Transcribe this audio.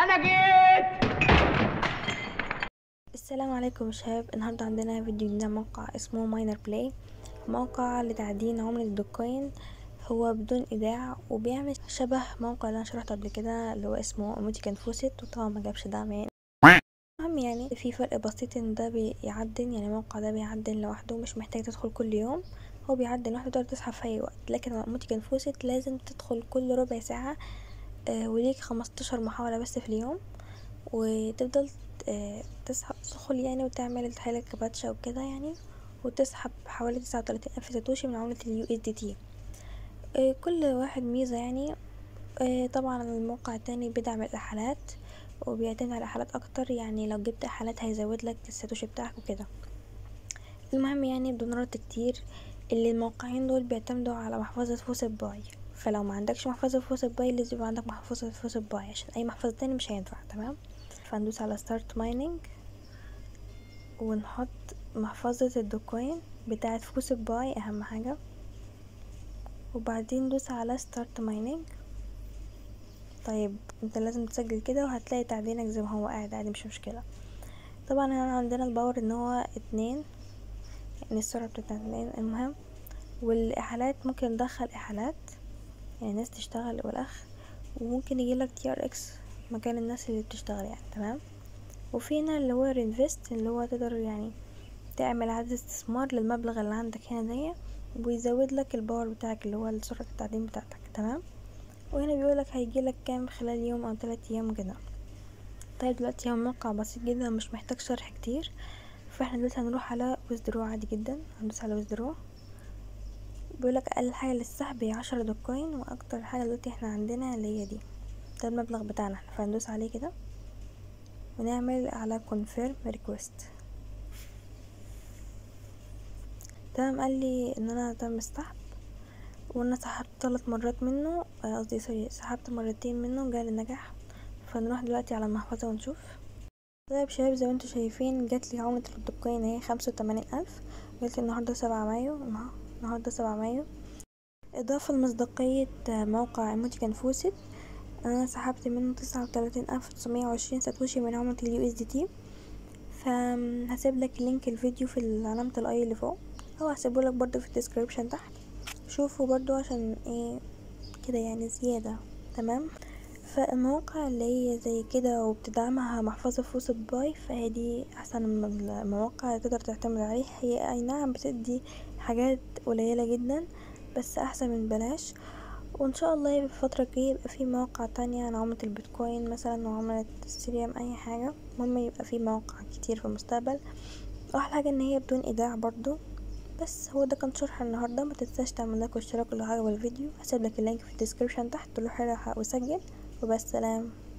انا جيت السلام عليكم يا شباب النهارده عندنا فيديو جديد عن موقع اسمه ماينر بلاي موقع لتعدين عملة البيتكوين هو بدون ايداع وبيعمل شبه موقع اللي انا شرحته قبل كده اللي هو اسمه اموتيكان فوسيت وطبعا ما جابش دعم يعني المهم يعني في فرق بسيط ان ده بيعدن يعني الموقع ده بيعدن لوحده مش محتاج تدخل كل يوم هو بيعدن لوحده تقدر تسحب في اي وقت لكن اموتيكان فوسيت لازم تدخل كل ربع ساعة آه وليك خمستاشر محاولة بس في اليوم وتفضل آه، تسحب تدخل يعني وتعمل تحليل كباتشا وكده يعني وتسحب حوالي تسعة وتلاتين ألف ساتوشي من عملة اليو اس دي تي كل واحد ميزة يعني آه، طبعا الموقع التاني بيدعم الإحالات وبيعتمد على الإحالات أكتر يعني لو جبت إحالات هيزود لك الساتوشي بتاعك وكده المهم يعني بدون رد كتير اللي الموقعين دول بيعتمدوا على محفظة فوسيت باي فلو ما عندكش محفظة فوسيت باي لازم يبقى عندك محفظة فوسيت باي عشان أي محفظة تاني مش هينفع تمام فندوس على ستارت مايننج ونحط محفظة الدوكوين بتاعة فوسيت باي أهم حاجة وبعدين ندوس على ستارت مايننج طيب انت لازم تسجل كده وهتلاقي تعدينك زي ما هو قاعد عادي مش مشكلة طبعا هنا عندنا الباور ان هو اتنين يعني السرعة بتاعت اتنين المهم والاحالات ممكن ندخل احالات يعني ناس تشتغل والاخ وممكن يجيلك تي ار اكس مكان الناس اللي بتشتغل يعني تمام وفي هنا اللي هو رينفست اللي هو تقدر يعني تعمل عدد استثمار للمبلغ اللي عندك هنا دي ويزود لك الباور بتاعك اللي هو سرعة التعدين بتاعتك تمام وهنا بيقولك هيجيلك كام خلال يوم او تلات ايام كده طيب دلوقتي هو موقع بسيط جدا مش محتاج شرح كتير فاحنا دلوقتي هنروح على ويزدرو عادي جدا هندوس على ويزدرو بيقولك اقل حاجة للسحب هي عشرة دوتكوين واكتر حاجة دلوقتي احنا عندنا اللي هي دي ده المبلغ بتاعنا احنا فهندوس عليه كده ونعمل على confirm request تمام قال لي ان انا تم السحب وانا سحبت ثلاث مرات منه قصدي سوري سحبت مرتين منه جالي النجاح فنروح دلوقتي على المحفظة ونشوف طيب شباب زي ما انتوا شايفين جات لي عملة البيتكوين اهي خمسة وتمانين الف جات لي النهاردة سبعة مايو النهاردة سبعة مايو اضافة لمصداقية موقع ايموتيكان فوسيت انا سحبت منه تسعة وتلاتين الف تسعمية وعشرين ساتوشي من عملة اليو اس دي تي فهسيب لك لينك الفيديو في علامة الاي اللي فوق او هسيبه لك برضو في الديسكريبشن تحت شوفوا برضو عشان ايه كده يعني زيادة تمام فالمواقع اللي هي زي كده وبتدعمها محفظة فوسيت باي فهي دي احسن من المواقع اللي تقدر تعتمد عليها هي اي نعم بتدي حاجات قليلة جدا بس احسن من بلاش وان شاء الله في الفترة الجاية يبقى في مواقع تانية عن عملة البيتكوين مثلا وعملة السيريم اي حاجة المهم يبقى في مواقع كتير في المستقبل واحلى حاجة ان هي بدون ايداع برضو بس هو ده كان شرح النهاردة ما تنساش تعمل لايك واشتراك لو عجبك الفيديو هسيب لك اللينك في الديسكريبشن تحت تروح وسجل وبس سلام